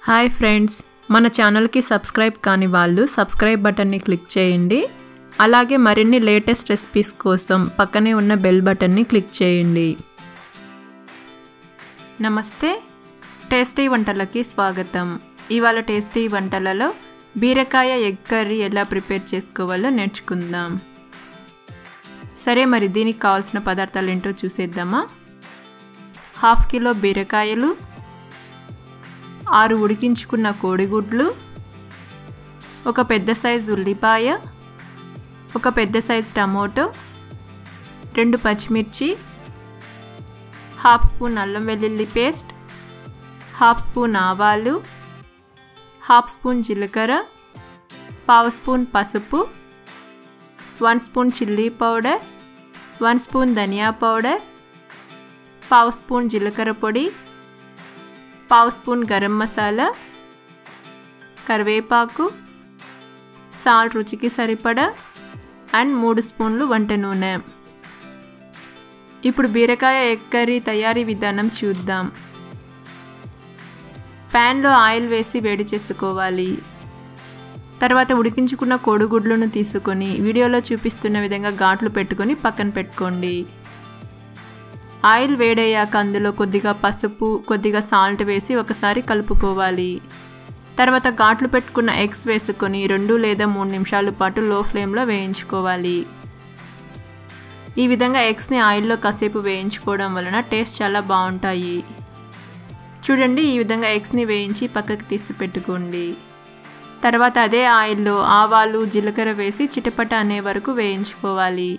hi friends మన ఛానల్కి subscribe కాని వాళ్ళు సబ్స్క్రైబ్ బటన్ని క్లిక్ చేయండి అలాగే మరిన్ని లేటెస్ట్ రెసిపీస్ కోసం పక్కనే ఉన్న బెల్ బటన్ని క్లిక్ చేయండి నమస్తే టేస్టీ వంటలకి స్వాగతం ఇవాళ టేస్టీ వంటలలో బీరకాయ ఎగ్ కర్రీ ఎలా ప్రిపేర్ చేసుకోవాలో నేర్చుకుందాం సరే మరి దీనికి కావాల్సిన పదార్థాలు ఏంటో చూసేద్దామా హాఫ్ కిలో బీరకాయలు ఆరు ఉడికించుకున్న కోడిగుడ్లు ఒక పెద్ద సైజు ఉల్లిపాయ ఒక పెద్ద సైజు టమోటో రెండు పచ్చిమిర్చి హాఫ్ స్పూన్ అల్లం వెల్లుల్లి పేస్ట్ హాఫ్ స్పూన్ ఆవాలు హాఫ్ స్పూన్ జీలకర్ర పావు స్పూన్ పసుపు one spoon chilli powder one spoon ధనియా పౌడర్ పావు స్పూన్ జీలకర్ర పొడి పావు స్పూన్ గరం మసాలా కరివేపాకు సాల్ట్ రుచికి సరిపడా అండ్ మూడు స్పూన్లు వంట నూనె ఇప్పుడు బీరకాయ ఎగ్ కర్రీ తయారీ విధానం చూద్దాం ప్యాన్లో ఆయిల్ వేసి వేడి చేసుకోవాలి తర్వాత ఉడికించుకున్న కోడిగుడ్లను తీసుకొని వీడియోలో చూపిస్తున్న విధంగా ఘాట్లు పెట్టుకొని పక్కన పెట్టుకోండి ఆయిల్ వేడయ్యాక అందులో కొద్దిగా పసుపు కొద్దిగా సాల్ట్ వేసి ఒకసారి కలుపుకోవాలి తర్వాత ఘాట్లు పెట్టుకున్న ఎగ్స్ వేసుకొని రెండు లేదా మూడు నిమిషాల పాటు లో ఫ్లేమ్లో వేయించుకోవాలి ఈ విధంగా ఎగ్స్ని ఆయిల్లో కాసేపు వేయించుకోవడం వలన టేస్ట్ చాలా బాగుంటాయి చూడండి ఈ విధంగా ఎగ్స్ని వేయించి పక్కకి తీసి పెట్టుకోండి తర్వాత అదే ఆయిల్లో ఆవాలు జీలకర్ర వేసి చిటపట అనే వరకు వేయించుకోవాలి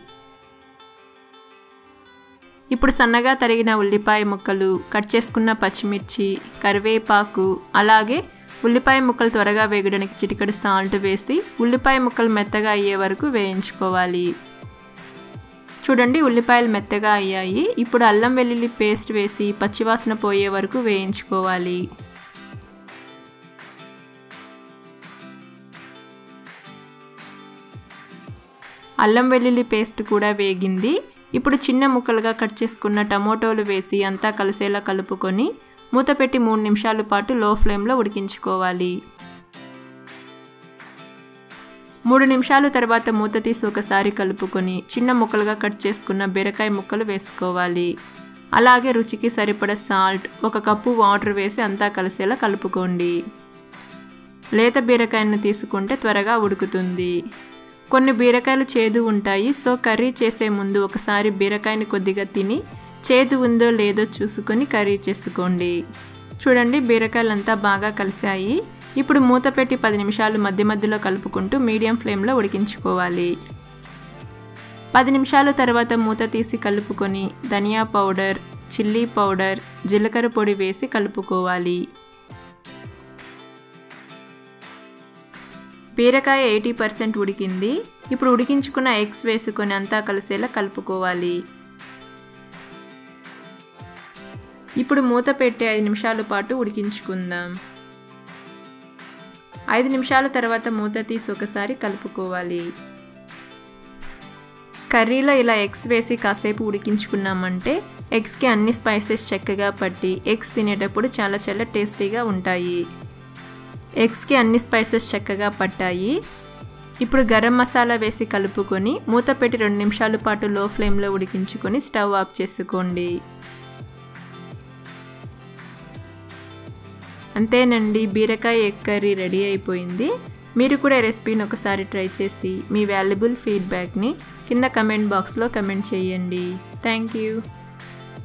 ఇప్పుడు సన్నగా తరిగిన ఉల్లిపాయ ముక్కలు కట్ చేసుకున్న పచ్చిమిర్చి కరివేపాకు అలాగే ఉల్లిపాయ ముక్కలు త్వరగా వేగడానికి చిటికడి సాల్ట్ వేసి ఉల్లిపాయ ముక్కలు మెత్తగా అయ్యే వరకు వేయించుకోవాలి చూడండి ఉల్లిపాయలు మెత్తగా అయ్యాయి ఇప్పుడు అల్లం వెల్లుల్లి పేస్ట్ వేసి పచ్చివాసన పోయే వరకు వేయించుకోవాలి అల్లం వెల్లుల్లి పేస్ట్ కూడా వేగింది ఇప్పుడు చిన్న ముక్కలుగా కట్ చేసుకున్న టమోటోలు వేసి అంతా కలిసేలా కలుపుకొని మూత పెట్టి మూడు నిమిషాల పాటు లో ఫ్లేమ్లో ఉడికించుకోవాలి మూడు నిమిషాల తర్వాత మూత తీసి ఒకసారి కలుపుకొని చిన్న ముక్కలుగా కట్ చేసుకున్న బీరకాయ ముక్కలు వేసుకోవాలి అలాగే రుచికి సరిపడ సాల్ట్ ఒక కప్పు వాటర్ వేసి అంతా కలిసేలా కలుపుకోండి లేత బీరకాయను తీసుకుంటే త్వరగా ఉడుకుతుంది కొన్ని బీరకాయలు చేదు ఉంటాయి సో కర్రీ చేసే ముందు ఒకసారి బీరకాయని కొద్దిగా తిని చేదు ఉందో లేదో చూసుకొని కర్రీ చేసుకోండి చూడండి బీరకాయలు అంతా బాగా కలిసాయి ఇప్పుడు మూత పెట్టి పది నిమిషాలు మధ్య మధ్యలో కలుపుకుంటూ మీడియం ఫ్లేమ్లో ఉడికించుకోవాలి పది నిమిషాల తర్వాత మూత తీసి కలుపుకొని ధనియా పౌడర్ చిల్లీ పౌడర్ జీలకర్ర పొడి వేసి కలుపుకోవాలి బీరకాయ ఎయిటీ పర్సెంట్ ఉడికింది ఇప్పుడు ఉడికించుకున్న ఎగ్స్ వేసుకొని అంతా కలిసేలా కలుపుకోవాలి ఇప్పుడు మూత పెట్టి ఐదు నిమిషాల పాటు ఉడికించుకుందాం ఐదు నిమిషాల తర్వాత మూత తీసి ఒకసారి కలుపుకోవాలి కర్రీలో ఇలా ఎగ్స్ వేసి కాసేపు ఉడికించుకున్నామంటే ఎగ్స్కి అన్ని స్పైసెస్ చక్కగా పట్టి ఎగ్స్ తినేటప్పుడు చాలా చాలా టేస్టీగా ఉంటాయి ఎగ్స్కి అన్ని స్పైసెస్ చక్కగా పట్టాయి ఇప్పుడు గరం మసాలా వేసి కలుపుకొని మూత పెట్టి రెండు నిమిషాల పాటు లో ఫ్లేమ్లో ఉడికించుకొని స్టవ్ ఆఫ్ చేసుకోండి అంతేనండి బీరకాయ ఎగ్ కర్రీ రెడీ అయిపోయింది మీరు కూడా రెసిపీని ఒకసారి ట్రై చేసి మీ వాల్యుబుల్ ఫీడ్బ్యాక్ని కింద కమెంట్ బాక్స్లో కమెంట్ చేయండి థ్యాంక్ యూ